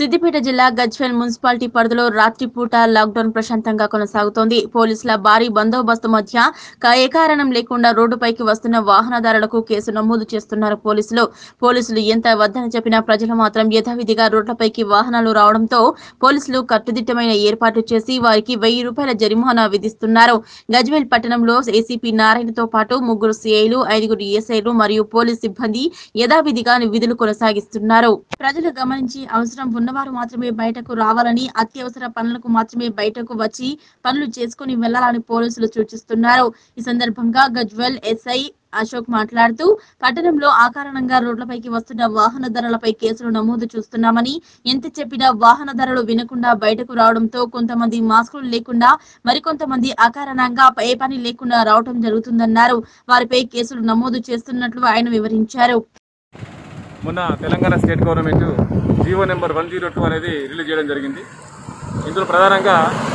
సిద్దిపేట జిల్లా గజ్వేల్ మున్సిపాలిటీ పరిధిలో రాత్రిపూట లాక్డౌన్ ప్రశాంతంగా కొనసాగుతోంది పోలీసుల భారీ బందోబస్తు మధ్య క- ఏ కారణం లేకుండా రోడ్డుపైకి వస్తున్న వాహనదారులకు కేసు నమోదు చేస్తున్నారు పోలీసులు పోలీసులు ఎంత వద్దని చెప్పినా ప్రజలు మాత్రం యథావిధిగా రోడ్లపైకి వాహనాలు రావడంతో పోలీసులు కట్టుదిట్టమైన ఏర్పాటు చేసి వారికి వెయ్యి రూపాయల జరిమానా విధిస్తున్నారు గజ్వేల్ పట్టణంలో ఏసీపీ నారాయణతో పాటు ముగ్గురు సిఐలు ఐదుగురు ఎస్ఐలు మరియు పోలీస్ సిబ్బంది యథావిధిగా విధులు కొనసాగిస్తున్నారు ప్రజలు గమనించి అవసరం ఉన్నవారు మాత్రమే బయటకు రావాలని అత్యవసర పనులకు మాత్రమే బయటకు వచ్చి పనులు చేసుకుని వెళ్లాలని పోలీసులు సూచిస్తున్నారు ఈ సందర్భంగా గజ్వెల్ ఎస్ఐ అశోక్ మాట్లాడుతూ పట్టణంలో అకారణంగా రోడ్లపైకి వస్తున్న వాహనదారులపై కేసులు నమోదు చూస్తున్నామని ఎంత చెప్పినా వాహనదారులు వినకుండా బయటకు రావడంతో కొంతమంది మాస్కులు లేకుండా మరికొంతమంది అకారణంగా ఏ పని లేకుండా రావడం జరుగుతుందన్నారు వారిపై కేసులు నమోదు చేస్తున్నట్లు ఆయన వివరించారు మొన్న Telangana state government GO number one zero two అనేది రిలీజ్ చేయడం జరిగింది ఇందులో ప్రధానంగా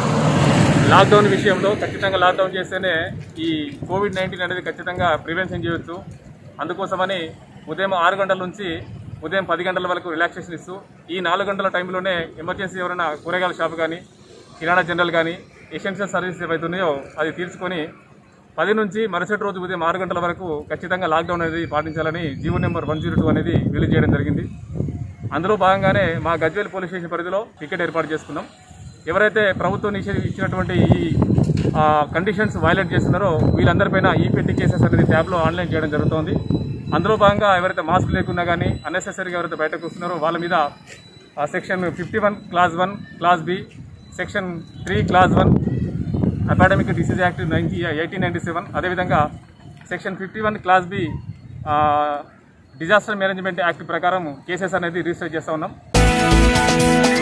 లాక్డౌన్ విషయంలో ఖచ్చితంగా లాక్డౌన్ చేస్తేనే ఈ కోవిడ్ నైన్టీన్ అనేది ఖచ్చితంగా ప్రివెన్షన్ చేయొచ్చు అందుకోసమని ఉదయం ఆరు గంటల నుంచి ఉదయం పది గంటల వరకు రిలాక్సేషన్ ఇస్తూ ఈ నాలుగు గంటల టైంలోనే ఎమర్జెన్సీ ఎవరైనా కూరగాయల షాప్ కానీ కిరాణా జనరల్ కానీ ఎసెన్షియల్ సర్వీసెస్ ఏవైతే ఉన్నాయో అది తీర్చుకొని పది నుంచి మరుసటి రోజు ఉదయం ఆరు గంటల వరకు ఖచ్చితంగా లాక్డౌన్ అనేది పాటించాలని GO number one zero two అనేది రిలీజ్ చేయడం జరిగింది అందులో భాగంగానే మా గజ్వేల్ పోలీస్ స్టేషన్ పరిధిలో పికెట్ ఏర్పాటు చేసుకున్నాం ఎవరైతే ప్రభుత్వం నిషేధ ఇచ్చినటువంటి ఈ ఆ, కండిషన్స్ వైలేట్ చేస్తున్నారో వీళ్ళందరిపైన ఈ పెట్టి కేసెస్ అనేది ట్యాబ్లో ఆన్లైన్ చేయడం జరుగుతోంది అందులో భాగంగా ఎవరైతే మాస్క్ లేకున్నా కానీ అన్నెసెసరీగా ఎవరైతే బయటకు వస్తున్నారో వాళ్ళ మీద ఆ section fifty one class one class B section three class one academic disease act ninety eighteen ninety seven అదేవిధంగా section fifty one class B disaster management act ప్రకారం కేసెస్ అనేది రిజిస్టర్ చేస్తూ ఉన్నాం